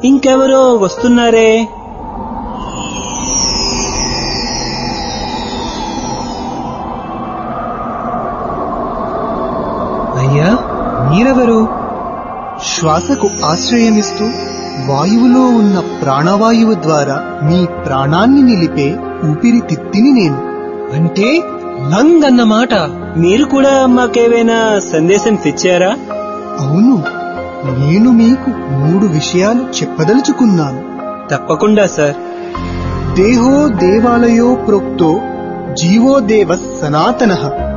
ఇంకెవరో వస్తున్నారే అయ్యా మీరెవరు శ్వాసకు ఆశ్రయమిస్తూ వాయువులో ఉన్న ప్రాణవాయువు ద్వారా మీ ప్రాణాన్ని నిలిపే ఊపిరితిత్తిని నేను అంటే లంగ్ అన్నమాట మీరు కూడా మాకేమైనా సందేశం తెచ్చారా అవును నేను మీకు మూడు విషయాలు చెప్పదలుచుకున్నాను తప్పకుండా సార్ దేహో దేవాలయో ప్రోక్తో జీవో దేవ సనాతన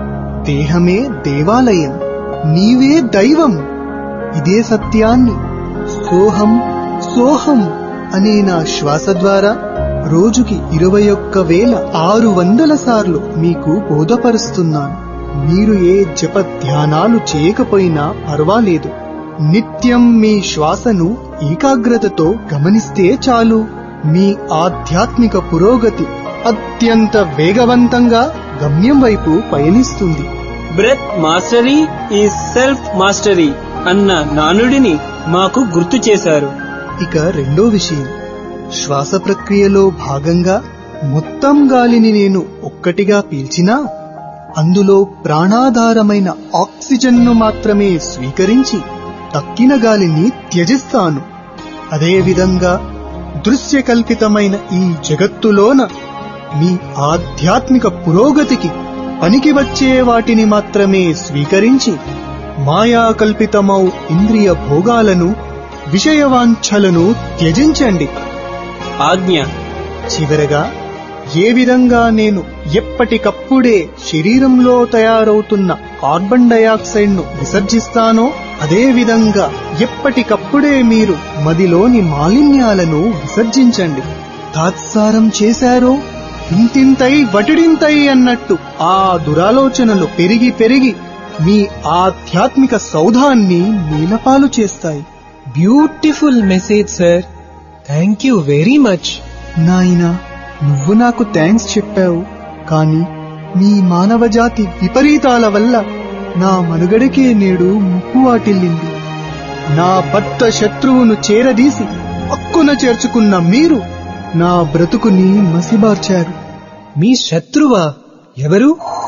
దేహమే దేవాలయం నీవే దైవం ఇదే సత్యాన్ని సోహం సోహం అనే నా శ్వాస ద్వారా రోజుకి ఇరవై ఒక్క వేల ఆరు వందల సార్లు మీకు బోధపరుస్తున్నాను మీరు ఏ జప ధ్యానాలు చేయకపోయినా పర్వాలేదు నిత్యం మీ శ్వాసను ఏకాగ్రతతో గమనిస్తే చాలు మీ ఆధ్యాత్మిక పురోగతి అత్యంత వేగవంతంగా గమ్యం వైపు పయనిస్తుంది బ్రెత్ మాస్టరీ ఈ సెల్ఫ్ మాస్టరీ అన్న నానుడిని మాకు గుర్తు చేశారు ఇక రెండో విషయం శ్వాస ప్రక్రియలో భాగంగా మొత్తం గాలిని నేను ఒక్కటిగా పీల్చినా అందులో ప్రాణాధారమైన ఆక్సిజన్ను మాత్రమే స్వీకరించి తక్కిన గాలిని త్యజిస్తాను అదేవిధంగా దృశ్యకల్పితమైన ఈ జగత్తులోన మీ ఆధ్యాత్మిక పురోగతికి పనికి వచ్చే వాటిని మాత్రమే స్వీకరించి మాయాకల్పితమౌ ఇంద్రియ భోగాలను విషయవాంఛలను త్యజించండి ఆజ్ఞ చివరగా ఏ విధంగా నేను ఎప్పటికప్పుడే శరీరంలో తయారవుతున్న కార్బన్ డయాక్సైడ్ ను విసర్జిస్తానో అదే విధంగా ఎప్పటికప్పుడే మీరు మదిలోని మాలిన్యాలను విసర్జించండి తాత్సారం చేశారో ఇంతింతై వటిడింతై అన్నట్టు ఆ దురాలోచనలు పెరిగి పెరిగి మీ ఆధ్యాత్మిక సౌధాన్ని నీలపాలు చేస్తాయి beautiful message sir thank you very much నాయనా నువ్వు నాకు థ్యాంక్స్ చెప్పావు కానీ మీ మానవజాతి విపరీతాల వల్ల నా మనుగడకే నేడు ముప్పు వాటిల్లింది నా భర్త శత్రువును చేరదీసి పక్కున చేర్చుకున్న మీరు నా బ్రతుకుని మసిబార్చారు మీ శత్రువా ఎవరు